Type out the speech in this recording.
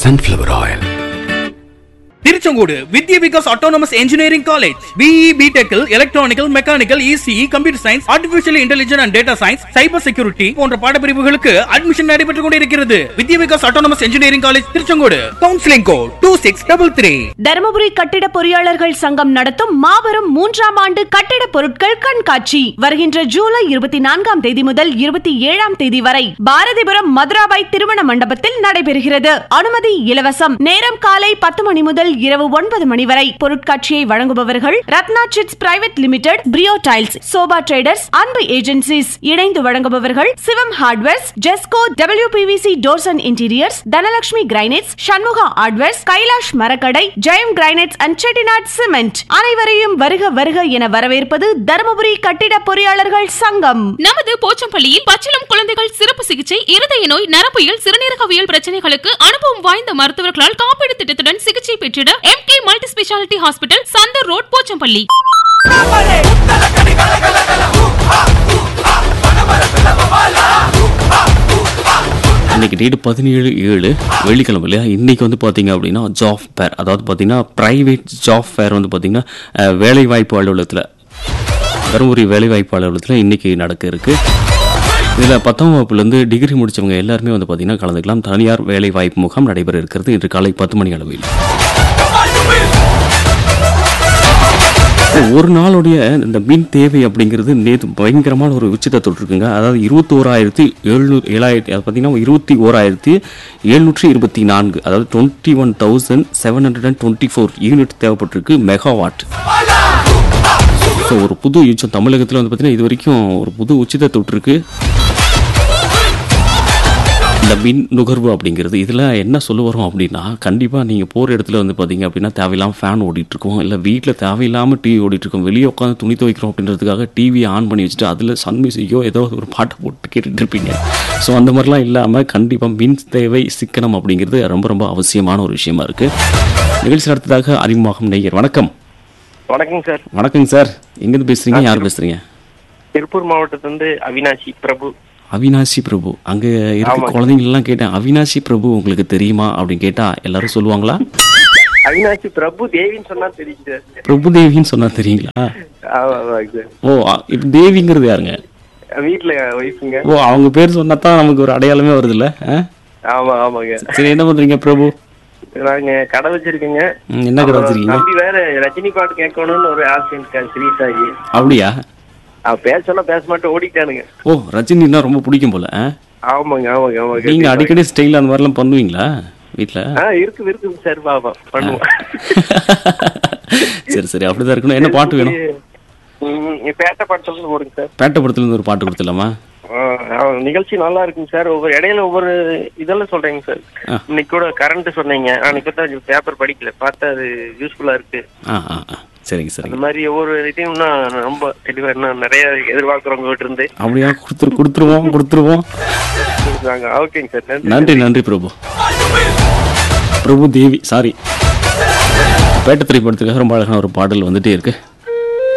sunflower oil. Tiruchengode Vidya Vikas autonomous engineering college BE பிடெக்கில் electrical mechanical ECE computer science artificial intelligence and data science cyber security போன்ற பாடப்பிரிவுகளுக்கு admission நடைபெற்றுக் கொண்டிருக்கிறது Vidya Vikas autonomous engineering college Tiruchengode counselling code two six double three Dharmapuri கட்டிட பொறியாளர்கள் சங்கம் நடத்தும் மாபெரும் மூன்றாம் ஆண்டு கட்டிட பொருட்கள் கண்காட்சி வருகின்ற ஜூலை இருபத்தி நான்காம் தேதி முதல் இருபத்தி ஏழாம் தேதி வரை பாரதிபுரம் மதுராபாய் திருமண மண்டபத்தில் நடைபெறுகிறது அனுமதி இலவசம் நேரம் காலை பத்து மணி முதல் இரவு ஒன்பது மணி வரை பொருட்காட்சியை வழங்குபவர்கள் Ratna chits private limited Brio tiles Sobha traders Anbu agencies இணைந்து வழங்குபவர்கள் Sivam hardwares Jesco WPVC doors and interiors Dhanalakshmi granites Shanmuga hardwares Kailash மரக்கடை Jayam granites and Chettinad cement அனைவரையும் வருக வருக என வரவேற்பது தருமபுரி கட்டிட பொறியாளர்கள் சங்கம் நமது போச்சம்பள்ளியில் பச்சிளம் குழந்தைகள் சிறப்பு சிகிச்சை இருதய நோய் நரம்பியல் சிறுநீரகவியல் பிரச்சனைகளுக்கு அனுபவம் வாய்ந்த மருத்துவர்களால் காப்பீடு திட்டத்துடன் சிகிச்சை பெற்றிட M K multi speciality hospital Chandar road Pochampalli இன்னைக்கு டேட் பதினேழு ஏழு வெள்ளிக்கிழமை இல்லையா இன்னைக்கு வந்து பார்த்தீங்க அப்படின்னா ஜாப் ஃபேர் அதாவது பார்த்தீங்கன்னா ப்ரைவேட் ஜாப் ஃபேர் வந்து பார்த்தீங்கன்னா அஹ், வேலைவாய்ப்பு அலுவலகத்தில் தருமபுரி வேலைவாய்ப்பு அலுவலகத்தில் இன்னைக்கு நடக்க இருக்கு இதில் பத்தாம் வகுப்புலேருந்து டிகிரி முடிச்சவங்க எல்லாருமே வந்து பார்த்தீங்கன்னா கலந்துக்கலாம் தனியார் வேலைவாய்ப்பு முகாம் நடைபெற இருக்கிறது இன்று காலை பத்து மணி அளவில் ஒரு நாளுடைய இந்த மின் தேவை அப்படிங்கிறது நேற்று பயங்கரமான ஒரு உச்சத்தை தொட்டிருக்குங்க அதாவது இருபத்தி ஓராயிரத்தி எழுநூறு ஏழாயிரத்தி அது பார்த்தீங்கன்னா இருபத்தி ஓராயிரத்தி எழுநூற்றி இருபத்தி நான்கு அதாவது twenty one thousand seven hundred and twenty four unit தேவைப்பட்டிருக்கு மெகாவாட் ஸோ ஒரு புது உச்சம் தமிழகத்தில் வந்து பார்த்தீங்கன்னா இது வரைக்கும் ஒரு புது உச்சத்தை தொட்டிருக்கு இந்த மின் நுகர்வு அப்படிங்கிறது இதில் என்ன சொல்ல வரோம் அப்படின்னா கண்டிப்பாக நீங்கள் போகிற இடத்துல வந்து பார்த்தீங்க அப்படின்னா தேவையில்லாமல் ஃபேன் ஓடிட்டுருக்கோம் இல்லை வீட்டில் தேவையில்லாமல் டிவி ஓடிட்டுருக்கோம் வெளியே உட்காந்து துணி துவைக்கிறோம் அப்படின்றதுக்காக டிவியை ஆன் பண்ணி வச்சுட்டு அதில் சன் மியூசிக்கோ ஏதோ ஒரு பாட்டை போட்டு கேட்டுட்டு இருப்பீங்க ஸோ அந்த மாதிரிலாம் இல்லாமல் கண்டிப்பாக மின் தேவை சிக்கனம் அப்படிங்கிறது ரொம்ப ரொம்ப அவசியமான ஒரு விஷயமா இருக்குது நிகழ்ச்சி நடத்ததாக அறிமுகமாகும் நெய்யர் வணக்கம் வணக்கங்க சார் வணக்கங்க சார் எங்கேருந்து பேசுகிறீங்க யார் பேசுகிறீங்க திருப்பூர் மாவட்டத்திலிருந்து அவினாஷி பிரபு அவினாசி பிரபு அங்கே இருக்க ஆமாங்க. குழந்தைங்களெல்லாம் கேட்டேன் அவினாசி பிரபு உங்களுக்கு தெரியுமா அப்படின்னு கேட்டால் எல்லாரும் சொல்லுவாங்களா அவினாஷி பிரபு தேவின்னு சொன்னா தெரியும் சார் பிரபு தேவின்னு சொன்னா தெரியுங்களா ஆமா ஆமாங்க சார் ஓ அ- இப்ப தேவிங்கிறது யாருங்க வீட்டுல ஒய்ஃபுங்க ஓ அவங்க பேர் சொன்னா தான் நமக்கு ஒரு அடையாளமே வருதுல்ல ஆ? ஆமா ஆமாங்க சரி என்ன பண்றீங்க பிரபு நாங்க கடை வச்சிருக்கேங்க ம், என்ன கடை வச்சிருக்கீங்க தம்பி வேற ரஜினி பாட்டு கேட்கணும்னு ஒரு ஆசை இருக்காரு சீரியஸ் ஆகி அப்படியா அவ பேச சொன்னா பேச மாட்டேன் ஓடிட்டானுங்க ஓ ரஜினின்னா ரொம்ப பிடிக்கும் போல ஆ? ஆமாங்க ஆமாங்க ஆமாங்க நீங்க அடிக்கடி ஸ்டைல் அந்த மாதிரிலாம் பண்ணுவீங்களா வீட்ல ஆ இருக்குது இருக்குங்க சார் பாபா பண்ணுவோம் சரி சரி அப்படிதான் இருக்கணும் என்ன பாட்டு வேணும் ம், பேட்டை பாட்டு சொல்லி போடுங்க சார் பேட்டை படத்துல இருந்து ஒரு பாட்டு கொடுத்துடலாமா ஆ, ஆ, நிகழ்ச்சி நல்லா இருக்குங்க சார் ஒவ்வொரு இடையில ஒவ்வொரு இதெல்லாம் சொல்றீங்க சார் ஆ. இன்னைக்கு கூட கரண்ட் சொன்னீங்க நான் இப்பதான் பேப்பர் படிக்கல பார்த்தா அது யூஸ்ஃபுல்லா இருக்கு ஆ ஆ ஆ சரிங்க அந்த சரிங்க மாதிரி ஒவ்வொரு இதையும் நான் ரொம்ப தெளிவா இன்னும் நிறைய எதிர்பார்க்குறவங்க கிட்ட இருந்து அப்படியா கொடுத்துரு கொடுத்துருவோம் கொடுத்துருவோம் நாங்க ஓகேங்க சார் நன்றி நன்றி நன்றி பிரபு பிரபு தேவி சாரி பேட்ட திரைப்படத்துக்காக ரொம்ப அழகான ஒரு பாடல் வந்துட்டே இருக்கு